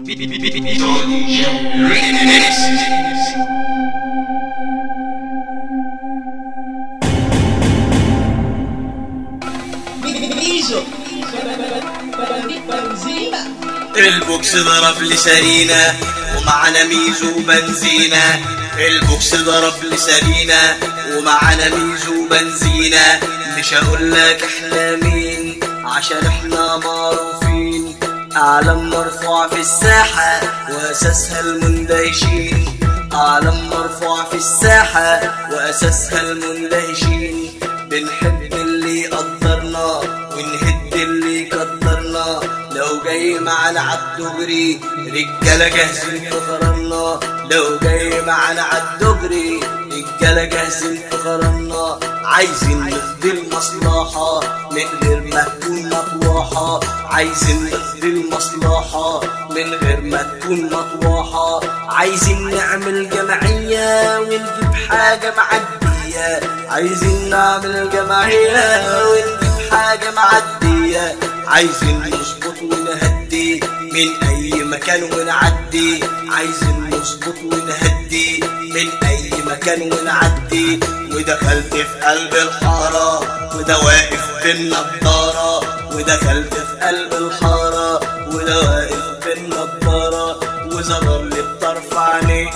Biso Benzina البوكس ضرب لسرينا ومعنا ميزو بنزينة البوكس ضرب لسرينا ومعنا ميزو بنزينة مش هقول لك احنا مين عشان احنا معروفين اعلام مرفوع في الساحة واساسها المندهشين اعلام مرفوع في الساحة واساسها المندهشين بنحب اللي يقدرنا ونهد اللي يقدرنا لو جاي معانا عالدغري رجالة جاهزين في غرامنا لو جاي معانا عالدغري رجالة جاهزين في غرامنا عايزين نقضي المصلحة من غير ما تكون مطوحة عايزين نقضي المصلحة من غير ما تكون مطوحة عايزين نعمل جمعية ونجيب حاجة معدية عايزين نعمل جمعية ونجيب حاجة معدية عايزين نظبط ونهدي من اي مكان ونعدي عايزين نظبط ونهدي من اي مكان ونعدي ودخلت في قلب الحارة وده واقف بالنضارة ودخلت في قلب الحارة وده واقف بالنضارة وزمر لي بطرف عينيه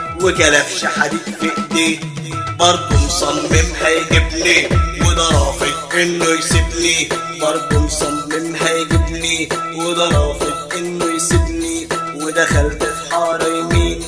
وكلبش حديد في ايديه برضه مصمم هيجيبني وده رافض انه يسيبني برضه مصمم هيجيبني وده رافض انه يسيبني ودخلت في حارة يمين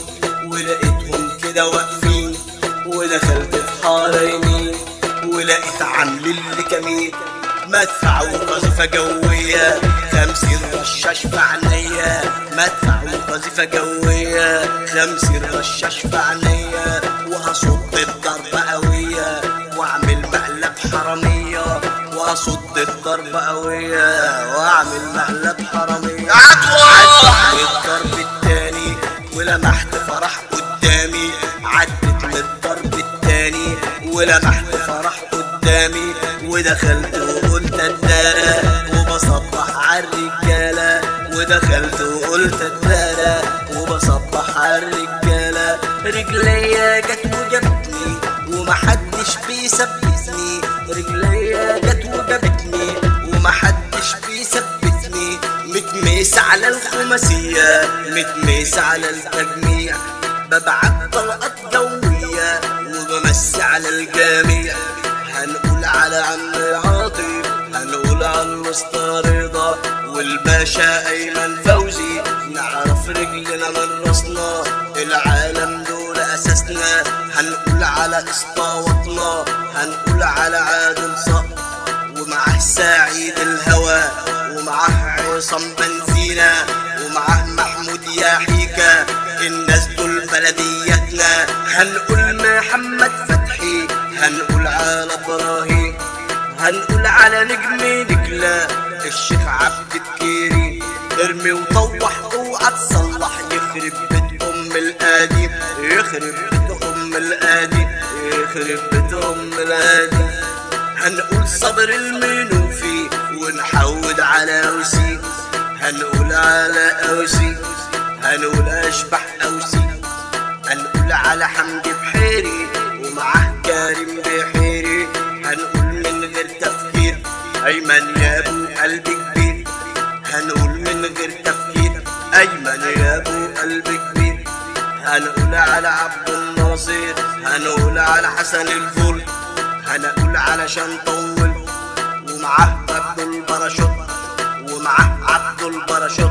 ولقيتهم كده واقفين ودخلت في حارة يمين ولقيت عاملين لي كمين مدفع وقذيفة جوية خمسين رشاش في عينيا مدفع وقذيفة جوية خمسين رشاش في عينيا وهصد الضربة قوية واعمل مقلب حرامية واصد الضرب قوية واعمل مقلب حرامية عدوى الضرب التاني ولمحت فرح قدامي عدت للضرب التاني ولمحت فرح قدامي ودخلت وقلت الدارة وبصبح عالرجالة ودخلت وقلت الدارة وبصبح عالرجالة رجليا جت وجابتني ومحدش بيثبتني رجليا جت وجابتني ومحدش بيثبتني متميس على الخماسية متميس على التجميع ببعت طلقات جوية وبمسي على الجميع هنقول على عم عاطف هنقول على الوسطى رضا والباشا ايمن فوزي نعرف رجلنا من راسنا العالم دول اساسنا هنقول على اسطاوتنا هنقول على عادل صقر ومعاه سعيد الهوى ومعاه عصام بنزينة ومعاه محمود يا حيكة الناس دول بلديتنا هنقول محمد فتحي هنقول على ابراهيم هنقول على نجم نجلة الشيخ عبد الكريم ارمي وطوح اوعى تصلح يخرب بيت ام القديم يخرب بيت ام القديم يخرب بيت ام القديم هنقول صبر المنوفي ونحود على اوسي هنقول على اوسي هنقول اشبح اوسي هنقول على حمدي بحيري ومعاه كريم بحيري هنقول من غير تفكير ايمن يا ابو قلب كبير هنقول من غير تفكير ايمن يا ابو قلب كبير هنقول على عبد الناصر هنقول على حسن الفل هنقول علشان طول ومعاه عبد البراشوت ومعاه عبد البراشوت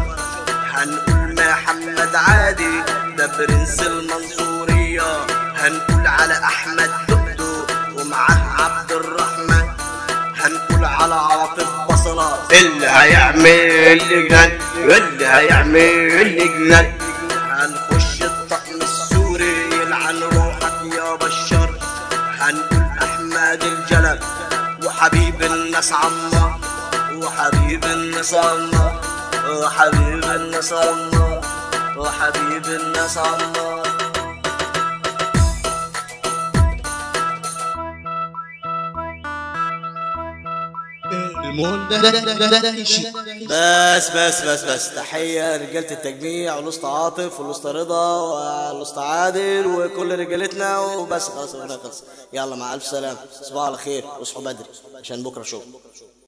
هنقول محمد عادي ده برنس المنصورية هنقول على أحمد دكتور ومعاه عبد الرحمن هنقول على عاطف بصلة اللي هيعمل لجنان اللي هيعمل لجنان هنخش الطقم السوري يلعن روحك يا بشار هنقول أحمد الجلال وحبيب الناس عمار وحبيب الناس عمار وحبيب الناس عمار وحبيب الناس عمار المهم ده ده ده, ده شيء بس بس بس بس تحية رجالة التجميع والأسطى عاطف والأسطى رضا والأسطى عادل وكل رجالتنا وبس خلاص خلاص يلا مع ألف سلامة صباح على خير واصحوا بدري عشان بكرة شغل